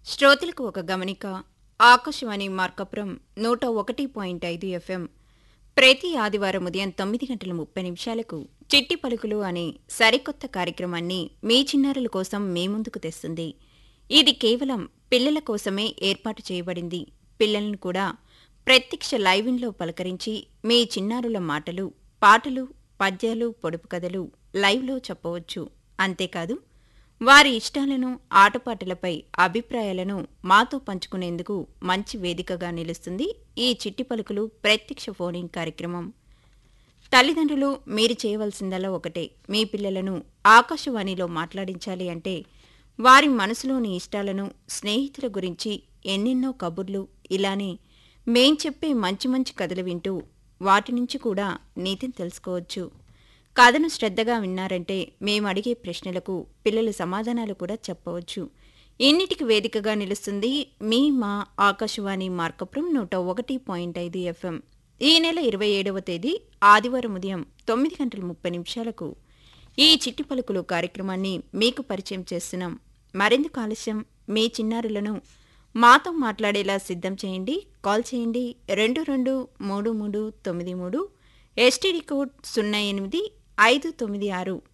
శ్రోతలకు ఒక గమనిక ఆకాశవాణి మార్కపురం నూట ఒకటి పాయింట్ ఐదు ఎఫ్ఎం ప్రతి ఆదివారం ఉదయం తొమ్మిది గంటల ముప్పై నిమిషాలకు చిట్టి పలుకులు అనే సరికొత్త కార్యక్రమాన్ని మీ చిన్నారుల కోసం మీ ముందుకు తెస్తుంది ఇది కేవలం పిల్లల కోసమే ఏర్పాటు చేయబడింది పిల్లలను కూడా ప్రత్యక్ష లైవిన్లో పలకరించి మీ చిన్నారుల మాటలు పాటలు పద్యాలు పొడుపు కథలు లైవ్లో చెప్పవచ్చు అంతేకాదు వారి ఇష్టాలను ఆటపాటలపై అభిప్రాయాలను మాతో పంచుకునేందుకు మంచి వేదికగా నిలుస్తుంది ఈ చిట్టి పలుకులు ప్రత్యక్ష ఫోనింగ్ కార్యక్రమం తల్లిదండ్రులు మీరు చేయవలసిందల్లా ఒకటే మీ పిల్లలను ఆకాశవాణిలో మాట్లాడించాలి అంటే వారి మనసులోని ఇష్టాలను స్నేహితుల గురించి ఎన్నెన్నో కబుర్లు ఇలానే మేం చెప్పే మంచి మంచి కథలు వింటూ వాటి నుంచి కూడా నీతిని తెలుసుకోవచ్చు కథను శ్రద్ధగా విన్నారంటే మేము అడిగే ప్రశ్నలకు పిల్లలు సమాధానాలు కూడా చెప్పవచ్చు ఇన్నిటికి వేదికగా నిలుస్తుంది మీ మా ఆకాశవాణి మార్కపురం నూట ఒకటి పాయింట్ ఐదు ఎఫ్ఎం ఈ నెల ఇరవై ఏడవ తేదీ ఆదివారం ఉదయం తొమ్మిది గంటల ముప్పై నిమిషాలకు ఈ చిట్టి పలుకులు కార్యక్రమాన్ని మీకు పరిచయం చేస్తున్నాం మరెందుకు ఆలస్యం మీ చిన్నారులను మాతో మాట్లాడేలా సిద్ధం చేయండి కాల్ చేయండి రెండు రెండు మూడు మూడు తొమ్మిది మూడు ఎస్టీడీ కోడ్ సున్నా ఎనిమిది ఐదు తొమ్మిది ఆరు